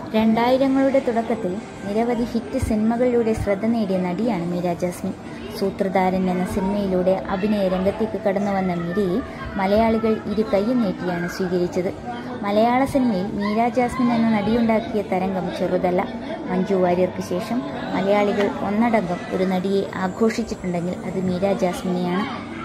രണ്ടായിരങ്ങളുടെ തുടക്കത്തിൽ നിരവധി ഹിറ്റ് സിനിമകളിലൂടെ ശ്രദ്ധ നേടിയ നടിയാണ് മീര ജാസ്മിൻ സൂത്രധാരൻ എന്ന സിനിമയിലൂടെ അഭിനയ രംഗത്തേക്ക് കടന്നു വന്ന മീരയെ മലയാളികൾ ഇരു കൈയും നീട്ടിയാണ് സ്വീകരിച്ചത് മലയാള സിനിമയിൽ മീര ജാസ്മിൻ എന്ന നടിയുണ്ടാക്കിയ തരംഗം ചെറുതല്ല മഞ്ജു വാര്യർക്ക് ശേഷം മലയാളികൾ ഒന്നടങ്കം ഒരു നടിയെ ആഘോഷിച്ചിട്ടുണ്ടെങ്കിൽ അത് മീര ജാസ്മിനെയാണ്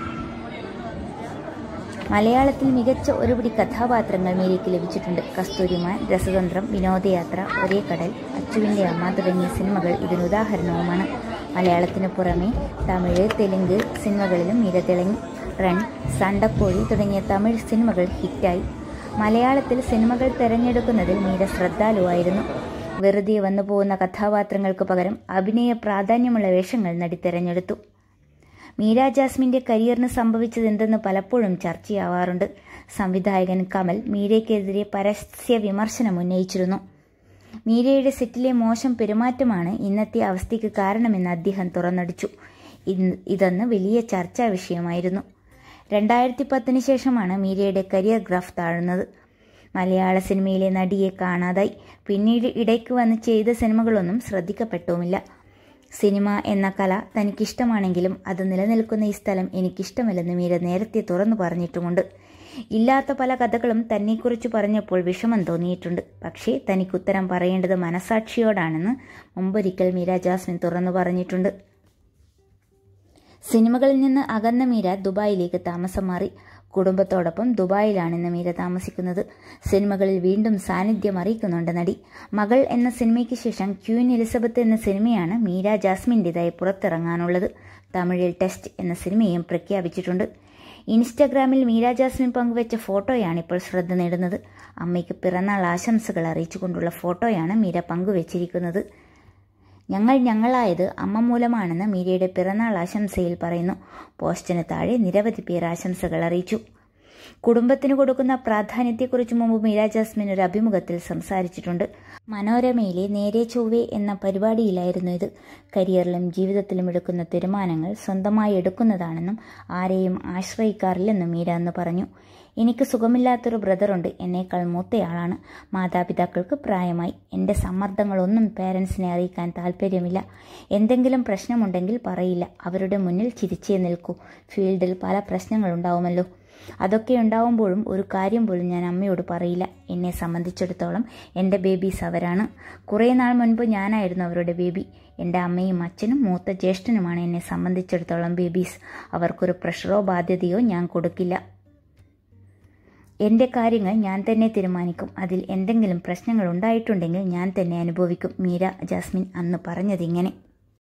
മലയാളത്തിൽ മികച്ച ഒരുപിടി കഥാപാത്രങ്ങൾ മീരയ്ക്ക് ലഭിച്ചിട്ടുണ്ട് കസ്തൂരിമാൻ രസതന്ത്രം വിനോദയാത്ര ഒരേ കടൽ അച്ചുവിൻ്റെ അമ്മ തുടങ്ങിയ സിനിമകൾ ഇതിനുദാഹരണവുമാണ് മലയാളത്തിനു പുറമെ തമിഴ് തെലുങ്ക് സിനിമകളിലും മീര തിളങ്ങി റൺ സണ്ടക്കോഴി തുടങ്ങിയ തമിഴ് സിനിമകൾ ഹിറ്റായി മലയാളത്തിൽ സിനിമകൾ തിരഞ്ഞെടുക്കുന്നതിൽ മീര ശ്രദ്ധാലുവായിരുന്നു വെറുതെ വന്നു പോകുന്ന കഥാപാത്രങ്ങൾക്ക് പകരം അഭിനയ പ്രാധാന്യമുള്ള വേഷങ്ങൾ നടി തിരഞ്ഞെടുത്തു മീര ജാസ്മിന്റെ കരിയറിന് സംഭവിച്ചതെന്തെന്ന് പലപ്പോഴും ചർച്ചയാവാറുണ്ട് സംവിധായകൻ കമൽ മീരയ്ക്കെതിരെ പരസ്യ വിമർശനം ഉന്നയിച്ചിരുന്നു മീരയുടെ സെറ്റിലെ മോശം പെരുമാറ്റമാണ് ഇന്നത്തെ അവസ്ഥയ്ക്ക് കാരണമെന്ന് അദ്ദേഹം തുറന്നടിച്ചു ഇതെന്ന് വലിയ ചർച്ചാ വിഷയമായിരുന്നു രണ്ടായിരത്തി പത്തിന് ശേഷമാണ് മീരയുടെ കരിയർ ഗ്രാഫ് താഴുന്നത് മലയാള സിനിമയിലെ നടിയെ കാണാതായി പിന്നീട് ഇടയ്ക്ക് വന്ന് ചെയ്ത സിനിമകളൊന്നും ശ്രദ്ധിക്കപ്പെട്ടുമില്ല സിനിമ എന്ന കല തനിക്കിഷ്ടമാണെങ്കിലും അത് നിലനിൽക്കുന്ന ഈ സ്ഥലം എനിക്കിഷ്ടമല്ലെന്ന് മീര നേരത്തെ തുറന്നു പറഞ്ഞിട്ടുമുണ്ട് ഇല്ലാത്ത പല കഥകളും തന്നെക്കുറിച്ച് പറഞ്ഞപ്പോൾ വിഷമം തോന്നിയിട്ടുണ്ട് പക്ഷേ തനിക്കുത്തരം പറയേണ്ടത് മനസാക്ഷിയോടാണെന്ന് മുമ്പൊരിക്കൽ മീര ജാസ്മിൻ തുറന്നു പറഞ്ഞിട്ടുണ്ട് സിനിമകളിൽ നിന്ന് അകന്ന മീര ദുബായിലേക്ക് താമസം മാറി കുടുംബത്തോടൊപ്പം ദുബായിലാണിന്ന് മീര താമസിക്കുന്നത് സിനിമകളിൽ വീണ്ടും സാന്നിധ്യം അറിയിക്കുന്നുണ്ട് നടി മകൾ എന്ന സിനിമയ്ക്ക് ശേഷം ക്യൂൻ എലിസബത്ത് എന്ന സിനിമയാണ് മീര ജാസ്മിൻ്റെതായി പുറത്തിറങ്ങാനുള്ളത് തമിഴിൽ ടെസ്റ്റ് എന്ന സിനിമയും പ്രഖ്യാപിച്ചിട്ടുണ്ട് ഇൻസ്റ്റഗ്രാമിൽ മീര ജാസ്മിൻ പങ്കുവച്ച ഫോട്ടോയാണ് ഇപ്പോൾ ശ്രദ്ധ നേടുന്നത് അമ്മയ്ക്ക് പിറന്നാൾ ആശംസകൾ അറിയിച്ചുകൊണ്ടുള്ള ഫോട്ടോയാണ് മീര പങ്കുവച്ചിരിക്കുന്നത് ഞങ്ങൾ ഞങ്ങളായത് അമ്മ മൂലമാണെന്ന് മീരയുടെ പിറന്നാൾ ആശംസയിൽ പറയുന്നു പോസ്റ്റിന് താഴെ നിരവധി പേർ ആശംസകൾ അറിയിച്ചു കുടുംബത്തിന് കൊടുക്കുന്ന പ്രാധാന്യത്തെക്കുറിച്ച് മുമ്പ് മീര ജാസ്മിൻ ഒരു അഭിമുഖത്തിൽ സംസാരിച്ചിട്ടുണ്ട് മനോരമയിലെ നേരെ ചൊവ്വേ എന്ന പരിപാടിയിലായിരുന്നു ഇത് കരിയറിലും ജീവിതത്തിലും എടുക്കുന്ന തീരുമാനങ്ങൾ സ്വന്തമായി എടുക്കുന്നതാണെന്നും ആരെയും ആശ്രയിക്കാറില്ലെന്നും മീര അന്ന് പറഞ്ഞു എനിക്ക് സുഖമില്ലാത്തൊരു ബ്രദറുണ്ട് എന്നേക്കാൾ മൂത്തയാളാണ് മാതാപിതാക്കൾക്ക് പ്രായമായി എൻ്റെ സമ്മർദ്ദങ്ങളൊന്നും പേരൻസിനെ അറിയിക്കാൻ താല്പര്യമില്ല എന്തെങ്കിലും പ്രശ്നമുണ്ടെങ്കിൽ പറയില്ല അവരുടെ മുന്നിൽ ചിരിച്ചേ നിൽക്കൂ ഫീൽഡിൽ പല പ്രശ്നങ്ങളുണ്ടാവുമല്ലോ അതൊക്കെ ഉണ്ടാവുമ്പോഴും ഒരു കാര്യം പോലും ഞാൻ അമ്മയോട് പറയില്ല എന്നെ സംബന്ധിച്ചിടത്തോളം എൻ്റെ ബേബീസ് അവരാണ് കുറേ നാൾ മുൻപ് ഞാനായിരുന്നു അവരുടെ ബേബി എൻ്റെ അമ്മയും അച്ഛനും മൂത്ത ജ്യേഷ്ഠനുമാണ് എന്നെ സംബന്ധിച്ചിടത്തോളം ബേബീസ് അവർക്കൊരു പ്രഷറോ ബാധ്യതയോ ഞാൻ കൊടുക്കില്ല എൻ്റെ കാര്യങ്ങൾ ഞാൻ തന്നെ തീരുമാനിക്കും അതിൽ എന്തെങ്കിലും പ്രശ്നങ്ങൾ ഉണ്ടായിട്ടുണ്ടെങ്കിൽ ഞാൻ തന്നെ അനുഭവിക്കും മീര ജാസ്മിൻ അന്ന് പറഞ്ഞതിങ്ങനെ